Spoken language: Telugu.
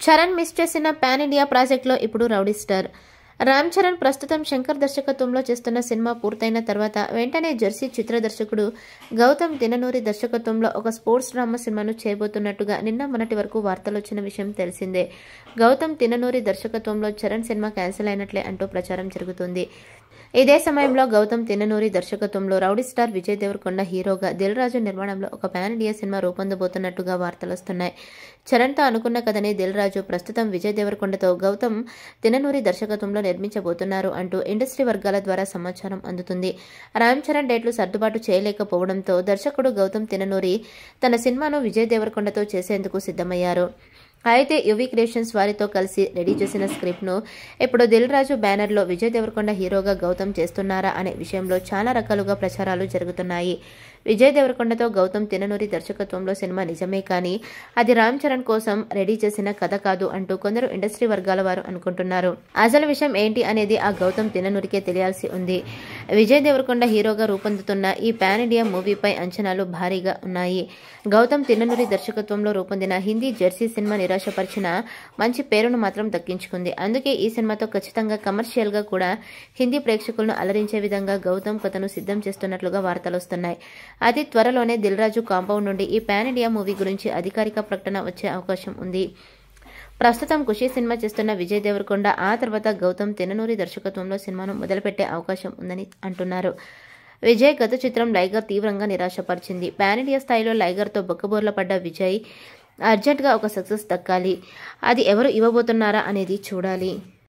చరణ్ మిస్ చేసిన పాన్ ఇండియా ప్రాజెక్ట్లో ఇప్పుడు రౌడీ స్టార్ రామ్ చరణ్ ప్రస్తుతం శంకర్ దర్శకత్వంలో చేస్తున్న సినిమా పూర్తయిన తర్వాత వెంటనే జెర్సీ చిత్ర దర్శకుడు గౌతమ్ తిననూరి దర్శకత్వంలో ఒక స్పోర్ట్స్ డ్రామా సినిమాను చేయబోతున్నట్టుగా నిన్న మొన్నటి వరకు వార్తలు వచ్చిన విషయం తెలిసిందే గౌతమ్ తిననూరి దర్శకత్వంలో చరణ్ సినిమా క్యాన్సిల్ అయినట్లే అంటూ ప్రచారం జరుగుతుంది ఇదే సమయంలో గౌతమ్ తిన్ననూరి దర్శకత్వంలో రౌడీ స్టార్ విజయ్ దేవరకొండ హీరోగా దిల్ రాజు నిర్మాణంలో ఒక పాన్ ఇండియా సినిమా రూపొందబోతున్నట్టుగా వార్తలు వస్తున్నాయి చరణ్తో అనుకున్న కథని దిల్ రాజు ప్రస్తుతం విజయ్ దేవరకొండతో గౌతమ్ తిన్ననూరి దర్శకత్వంలో నిర్మించబోతున్నారు అంటూ ఇండస్ట్రీ వర్గాల ద్వారా సమాచారం అందుతుంది రామ్ చరణ్ డేట్లు సర్దుబాటు చేయలేకపోవడంతో దర్శకుడు గౌతమ్ తిన్ననూరి తన సినిమాను విజయ్ దేవరకొండతో చేసేందుకు సిద్ధమయ్యారు అయితే యువి క్రియేషన్స్ వారితో కలిసి రెడీ చేసిన స్క్రిప్ట్ను ఇప్పుడు దిల్ రాజు బ్యానర్లో విజయ్ దేవరకొండ హీరోగా గౌతమ్ చేస్తున్నారా అనే విషయంలో చాలా రకాలుగా ప్రచారాలు జరుగుతున్నాయి విజయ్ దేవరకొండతో గౌతమ్ తిననూరి దర్శకత్వంలో సినిమా నిజమే కానీ అది రామ్ చరణ్ కోసం రెడీ చేసిన కథ కాదు అంటూ కొందరు ఇండస్ట్రీ వర్గాల వారు అనుకుంటున్నారు అసలు విషయం ఏంటి అనేది ఆ గౌతమ్ తిననూరికే తెలియాల్సి ఉంది విజయ్ దేవరకొండ హీరోగా రూపొందుతున్న ఈ పాన్ ఇండియా మూవీపై అంచనాలు భారీగా ఉన్నాయి గౌతమ్ తిన్ననూరి దర్శకత్వంలో రూపొందిన హిందీ జెర్సీ సినిమా నిరాశపరిచిన మంచి పేరును మాత్రం దక్కించుకుంది అందుకే ఈ సినిమాతో ఖచ్చితంగా కమర్షియల్గా కూడా హిందీ ప్రేక్షకులను అలరించే విధంగా గౌతమ్ కథను సిద్ధం చేస్తున్నట్లుగా వార్తలు వస్తున్నాయి అతి త్వరలోనే దిల్ రాజు కాంపౌండ్ నుండి ఈ పాన్ ఇండియా మూవీ గురించి అధికారిక ప్రకటన వచ్చే అవకాశం ఉంది ప్రస్తుతం ఖుషి సినిమా చేస్తున్న విజయ్ దేవరకొండ ఆ తర్వాత గౌతమ్ తిననూరి దర్శకత్వంలో సినిమాను మొదలుపెట్టే అవకాశం ఉందని అంటున్నారు విజయ్ గత చిత్రం లైగర్ తీవ్రంగా నిరాశపరిచింది పాన్ ఇండియా స్థాయిలో లైగర్తో బొక్కబోర్ల పడ్డ విజయ్ అర్జెంటుగా ఒక సక్సెస్ దక్కాలి అది ఎవరు ఇవ్వబోతున్నారా అనేది చూడాలి